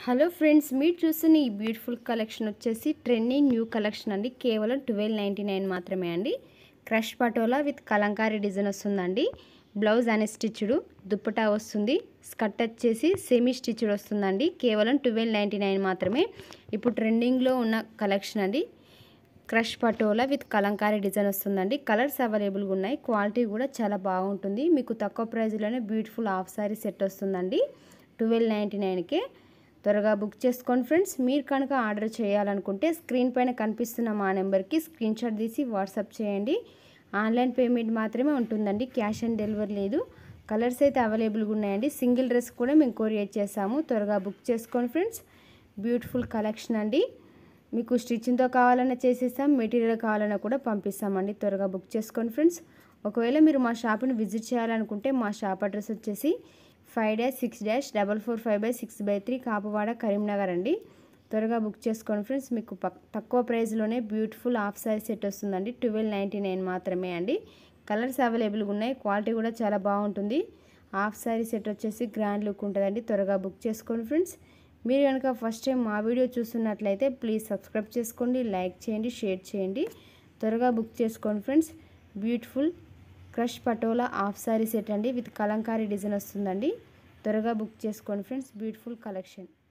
hello friends మీరు చూస్తున్న ఈ బ్యూటిఫుల్ కలెక్షన్ వచ్చేసి ట్రెండింగ్ న్యూ కలెక్షన్ అండి కేవలం ట్వెల్వ్ నైంటీ నైన్ మాత్రమే అండి crush patola with kalamkari design వస్తుందండి బ్లౌజ్ అనే స్టిచ్డ్ దుప్పటా వస్తుంది స్కర్ట్ వచ్చేసి సెమీ స్టిచ్డ్ వస్తుందండి కేవలం ట్వెల్వ్ నైంటీ నైన్ మాత్రమే ఇప్పుడు ట్రెండింగ్లో ఉన్న కలెక్షన్ అండి crush patola with kalamkari design వస్తుందండి కలర్స్ అవైలబుల్గా ఉన్నాయి క్వాలిటీ కూడా చాలా బాగుంటుంది మీకు తక్కువ ప్రైస్లోనే బ్యూటిఫుల్ హాఫ్ సారీ సెట్ వస్తుందండి ట్వెల్వ్ నైంటీ నైన్కే త్వరగా బుక్ చేసుకోండి ఫ్రెండ్స్ మీరు కనుక ఆర్డర్ చేయాలనుకుంటే స్క్రీన్ పైన కనిపిస్తున్న మా నెంబర్కి స్క్రీన్ షాట్ తీసి వాట్సాప్ చేయండి ఆన్లైన్ పేమెంట్ మాత్రమే ఉంటుందండి క్యాష్ ఆన్ డెలివరీ లేదు కలర్స్ అయితే అవైలబుల్గా ఉన్నాయండి సింగిల్ డ్రెస్ కూడా మేము కొరియర్ చేసాము త్వరగా బుక్ చేసుకోండి ఫ్రెండ్స్ బ్యూటిఫుల్ కలెక్షన్ అండి మీకు స్టిచ్చింగ్తో కావాలన్నా చేసేస్తాం మెటీరియల్ కావాలన్నా కూడా పంపిస్తామండి త్వరగా బుక్ చేసుకోండి ఫ్రెండ్స్ ఒకవేళ మీరు మా షాప్ని విజిట్ చేయాలనుకుంటే మా షాప్ అడ్రస్ వచ్చేసి five dash six dash double four five by six by three Kapuwada Karimnagar అండి త్వరగా బుక్ చేసుకోండి ఫ్రెండ్స్ మీకు తక్కువ ప్రైస్లోనే బ్యూటిఫుల్ హాఫ్ సారీ సెట్ వస్తుందండి ట్వెల్వ్ నైంటీ నైన్ మాత్రమే అండి కలర్స్ అవైలబుల్గా ఉన్నాయి క్వాలిటీ కూడా చాలా బాగుంటుంది హాఫ్ సారీ సెట్ వచ్చేసి గ్రాండ్ లుక్ ఉంటుందండి త్వరగా బుక్ చేసుకోండి ఫ్రెండ్స్ మీరు కనుక ఫస్ట్ టైం మా వీడియో చూస్తున్నట్లయితే ప్లీజ్ సబ్స్క్రైబ్ చేసుకోండి లైక్ చేయండి షేర్ చేయండి త్వరగా బుక్ చేసుకోండి friends beautiful crush patola half sari set అండి విత్ కలంకారీ డిజైన్ వస్తుందండి త్వరగా బుక్ చేసుకోండి ఫ్రెండ్స్ బ్యూటిఫుల్ కలెక్షన్